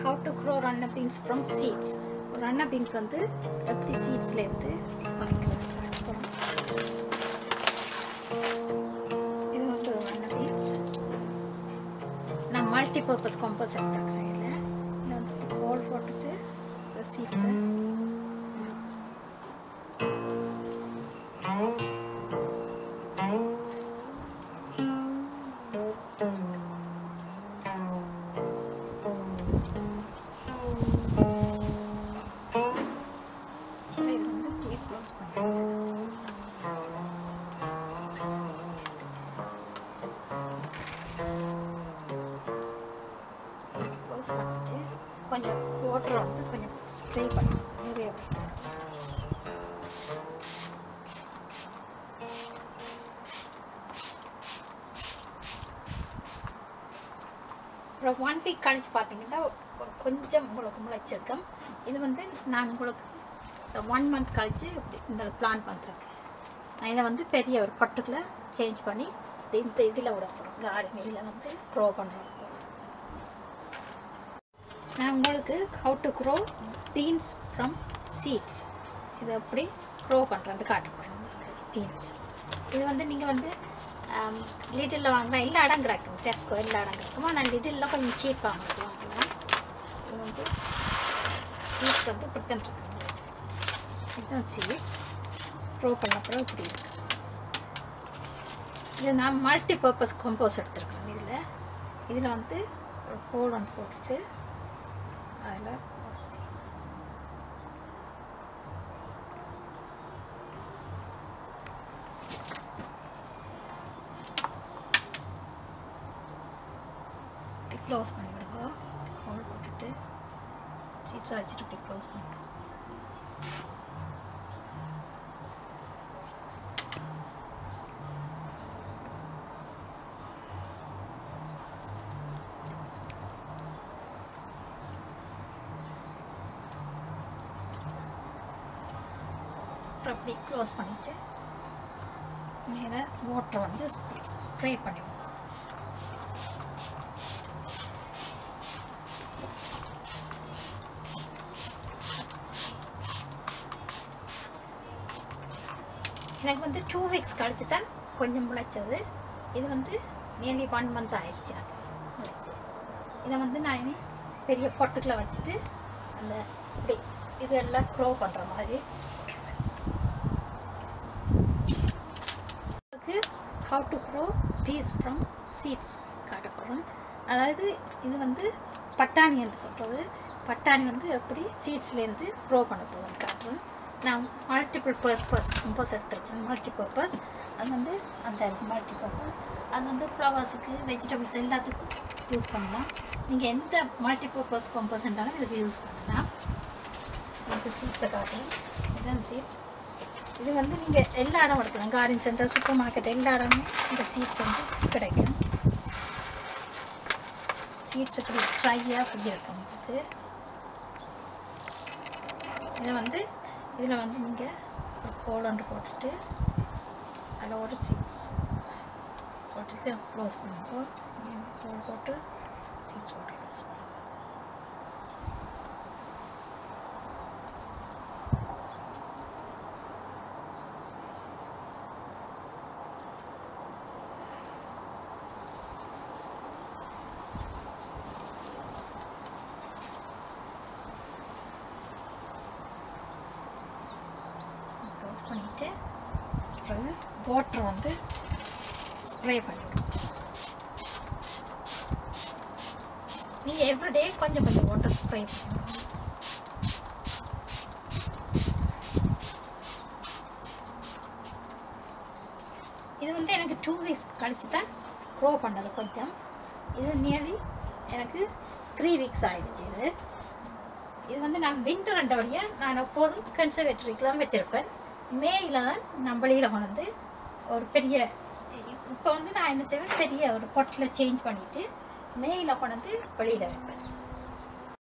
how to grow runner beans from seeds runner beans வந்து எப்படி சீட்ஸ்லேருந்து வாங்கிக்கிறது காட்டுறோம். இது வந்து runner beans நான் மல்டி பர்பஸ் காம்போஸ் எடுத்துருக்கிறேன் இதில் இதில் வந்து ஹோல் போட்டுட்டு சீட்ஸை இது வந்து இப்படியே க்ளோஸ் பண்ணுறேன் க்ளோஸ் பண்ணிட்டு கொஞ்சம் வாட்டரை வந்து கொஞ்சம் ஸ்ப்ரே பண்ணி நிறைய விட்டு. அப்புறம் ஒன் வீக் கழிச்சு பார்த்தீங்கன்னா ஒரு கொஞ்சம் உங்களுக்கு முளைச்சிருக்கும் இது வந்து நான் உங்களுக்கு ஒன் மந்த் கழிச்சு இப்படி இந்த பிளான் பண்ணுறேன் நான் இதை வந்து பெரிய ஒரு பட்டுக்குள்ள சேஞ்ச் பண்ணி இது இந்த இதில் விட போகிறோம் கார்டன் இதில் வந்து க்ரோ பண்ணுறோம் நான் உங்களுக்கு how to grow beans from seeds இது எப்படி க்ரோ பண்ணுறேன்னு காட்ட போகிறேன் உங்களுக்கு பீன்ஸ் இது வந்து நீங்கள் வந்து லிட்டிலில் வாங்கினா எல்லா இடம் கிடைக்கும் டெஸ்கோ எல்லா இடம் கிடைக்கும் ஆனால் லிட்டிலில் கொஞ்சம் சீப்பாக உங்களுக்கு வாங்கலாம் இது வந்து சீட்ஸ் வந்து இப்படித்தான் இருக்கு இதுதான் சீட்ஸ் க்ரோ பண்ண அப்புறம் இப்படி இருக்கு இது நான் மல்டி பர்பஸ் கம்போஸ் எடுத்துருக்கேன் இதில் இதில் வந்து ஒரு ஹோல் ஒன்று போட்டுட்டு அதில் இப்படி க்ளோஸ் பண்ணி விடுங்க ஹோல் போட்டுட்டு சீட்ஸை வச்சுட்டு இப்படி க்ளோஸ் பண்ணிவிடுங்க அப்புறம் அப்படி க்ளோஸ் பண்ணிவிட்டு நேராக வாட்டர் வந்து ஸ்ப்ரே பண்ணிவிடுவோம் எனக்கு வந்து டூ வீக்ஸ் கழிச்சு தான் கொஞ்சம் முளைச்சது இது வந்து நியர்லி ஒன் மந்த் ஆயிடுச்சு எனக்கு முளைச்சி இதை வந்து நான் இனி பெரிய பொட்டுக்குள்ள வச்சுட்டு அந்த இப்படி இதெல்லாம் க்ரோ பண்ணுற மாதிரி how to grow peas from seeds காட்ட போகிறோம் அதாவது இது வந்து பட்டாணி என்று சொல்கிறது பட்டாணி வந்து எப்படி சீட்ஸ்லேருந்து க்ரோ பண்ண போகுதுன்னு காட்டுறோம் நான் மல்டிபிள் பர்பஸ் கம்போஸ் எடுத்துருக்கேன் மல்டி பர்பஸ் அது வந்து அந்த மல்டி பர்பஸ் அது வந்து ஃப்ளவர்ஸுக்கு வெஜிடபிள்ஸ் எல்லாத்துக்கும் யூஸ் பண்ணலாம் நீங்கள் எந்த மல்டி பர்பஸ் கம்போஸ் இருந்தாலும் இதுக்கு யூஸ் பண்ணலாம் எனக்கு சீட்ஸை காட்டுறேன் இதுதான் சீட்ஸ் இது வந்து நீங்கள் எல்லா இடம் எடுக்கலாம் கார்டன் சென்டர் சூப்பர் மார்க்கெட் எல்லா இடமும் இந்த சீட்ஸ் வந்து கிடைக்கும் சீட்ஸ் இப்படி ட்ரையாக இப்படி இருக்கும் இது இதை வந்து இதில் வந்து நீங்கள் ஒரு ஹோல் ஒன்று போட்டுட்டு அதில் ஒரு சீட்ஸ் போட்டுட்டு க்ளோஸ் பண்ணுங்க ஹோல் போட்டு சீட்ஸ் போட்டு க்ளோஸ் பண்ணுங்க க்ளோஸ் பண்ணிவிட்டு அப்புறம் வாட்டர் வந்து ஸ்ப்ரே பண்ணிவிடும் நீங்கள் எவ்ரிடே கொஞ்சம் கொஞ்சம் வாட்டர் ஸ்ப்ரே பண்ணிவிடும் இது வந்து எனக்கு டூ வீக்ஸ் கழிச்சு தான் க்ரோ பண்ணது கொஞ்சம் இது நியர்லி எனக்கு த்ரீ வீக்ஸ் ஆயிடுச்சு இது இது வந்து நான் வின்டர் ரெண்டபடியாக நான் எப்போதும் கன்சர்வேட்டரிக்கெலாம் வச்சுருப்பேன் மேயில் தான் நான் வெளியில் கொண்டு வந்து ஒரு பெரிய இப்போ வந்து நான் என்ன செய்வேன் பெரிய ஒரு பொட்டில் சேஞ்ச் பண்ணிவிட்டு மேயில் கொண்டு வந்து வெளியில் வைப்பேன்